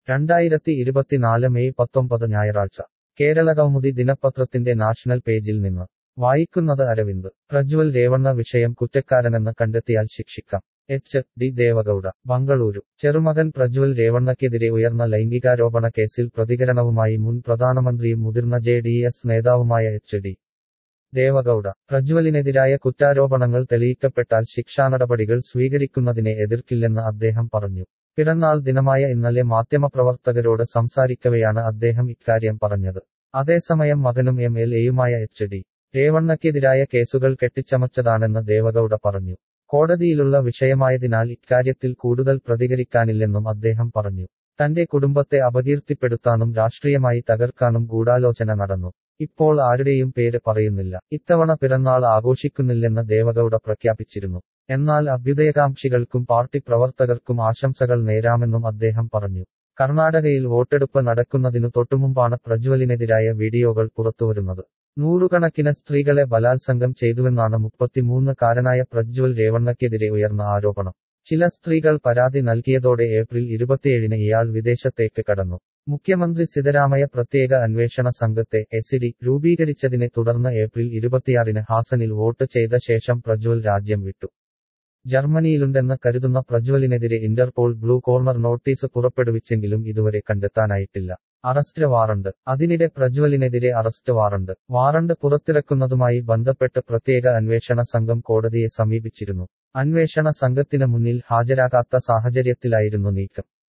രണ്ടായിരത്തി ഇരുപത്തിനാല് മെയ് പത്തൊമ്പത് ഞായറാഴ്ച കേരളകൗമുദി ദിനപത്രത്തിന്റെ നാഷണൽ പേജിൽ നിന്ന് വായിക്കുന്നത് അരവിന്ദ് പ്രജ്വൽ രേവണ്ണ വിഷയം കുറ്റക്കാരനെന്ന് കണ്ടെത്തിയാൽ ശിക്ഷിക്കാം എച്ച് ഡി ദേവഗൌഡ ബംഗളൂരു ചെറുമകൻ പ്രജ്വൽ രേവണ്ണയ്ക്കെതിരെ ഉയർന്ന ലൈംഗികാരോപണ കേസിൽ പ്രതികരണവുമായി മുൻ പ്രധാനമന്ത്രിയും മുതിർന്ന ജെ ഡി എസ് നേതാവുമായ എച്ച് ഡി ദേവഗൌഡ പ്രജ്വലിനെതിരായ കുറ്റാരോപണങ്ങൾ തെളിയിക്കപ്പെട്ടാൽ ശിക്ഷാനടപടികൾ സ്വീകരിക്കുന്നതിനെ എതിർക്കില്ലെന്ന് അദ്ദേഹം പറഞ്ഞു പിറന്നാൾ ദിനമായ ഇന്നലെ മാധ്യമപ്രവർത്തകരോട് സംസാരിക്കവെയാണ് അദ്ദേഹം ഇക്കാര്യം പറഞ്ഞത് അതേസമയം മകനും എം എൽ എയുമായ എച്ച് ഡി രേവണ്ണയ്ക്കെതിരായ കേസുകൾ കെട്ടിച്ചമച്ചതാണെന്ന് ദേവഗൌഡ പറഞ്ഞു കോടതിയിലുള്ള വിഷയമായതിനാൽ ഇക്കാര്യത്തിൽ കൂടുതൽ പ്രതികരിക്കാനില്ലെന്നും അദ്ദേഹം പറഞ്ഞു തന്റെ കുടുംബത്തെ അപകീർത്തിപ്പെടുത്താനും രാഷ്ട്രീയമായി തകർക്കാനും ഗൂഢാലോചന നടന്നു ഇപ്പോൾ ആരുടെയും പേര് പറയുന്നില്ല ഇത്തവണ പിറന്നാൾ ആഘോഷിക്കുന്നില്ലെന്ന് ദേവഗൌഡ പ്രഖ്യാപിച്ചിരുന്നു എന്നാൽ അഭ്യുദയകാംക്ഷികൾക്കും പാർട്ടി പ്രവർത്തകർക്കും ആശംസകൾ നേരാമെന്നും അദ്ദേഹം പറഞ്ഞു കർണാടകയിൽ വോട്ടെടുപ്പ് നടക്കുന്നതിനു തൊട്ടുമുമ്പാണ് പ്രജ്വലിനെതിരായ വീഡിയോകൾ പുറത്തുവരുന്നത് നൂറുകണക്കിന് സ്ത്രീകളെ ബലാത്സംഗം ചെയ്തുവെന്നാണ് മുപ്പത്തിമൂന്നുകാരനായ പ്രജ്വൽ രേവണ്ണയ്ക്കെതിരെ ഉയർന്ന ആരോപണം ചില സ്ത്രീകൾ പരാതി നൽകിയതോടെ ഏപ്രിൽ ഇരുപത്തിയേഴിന് ഇയാൾ വിദേശത്തേക്ക് കടന്നു മുഖ്യമന്ത്രി സിദ്ധരാമയ്യ പ്രത്യേക അന്വേഷണ സംഘത്തെ എസിഡി രൂപീകരിച്ചതിനെ തുടർന്ന് ഏപ്രിൽ ഇരുപത്തിയാറിന് ഹാസനിൽ വോട്ട് ചെയ്ത ശേഷം പ്രജ്വൽ രാജ്യം വിട്ടു ജർമ്മനിയിലുണ്ടെന്ന് കരുതുന്ന പ്രജ്വലിനെതിരെ ഇന്റർപോൾ ബ്ലൂ കോർണർ നോട്ടീസ് പുറപ്പെടുവിച്ചെങ്കിലും ഇതുവരെ കണ്ടെത്താനായിട്ടില്ല അറസ്റ്റ് വാറണ്ട് അതിനിടെ പ്രജ്വലിനെതിരെ അറസ്റ്റ് വാറണ്ട് വാറണ്ട് പുറത്തിറക്കുന്നതുമായി ബന്ധപ്പെട്ട് പ്രത്യേക അന്വേഷണ സംഘം കോടതിയെ സമീപിച്ചിരുന്നു അന്വേഷണ സംഘത്തിന് മുന്നിൽ ഹാജരാകാത്ത സാഹചര്യത്തിലായിരുന്നു നീക്കം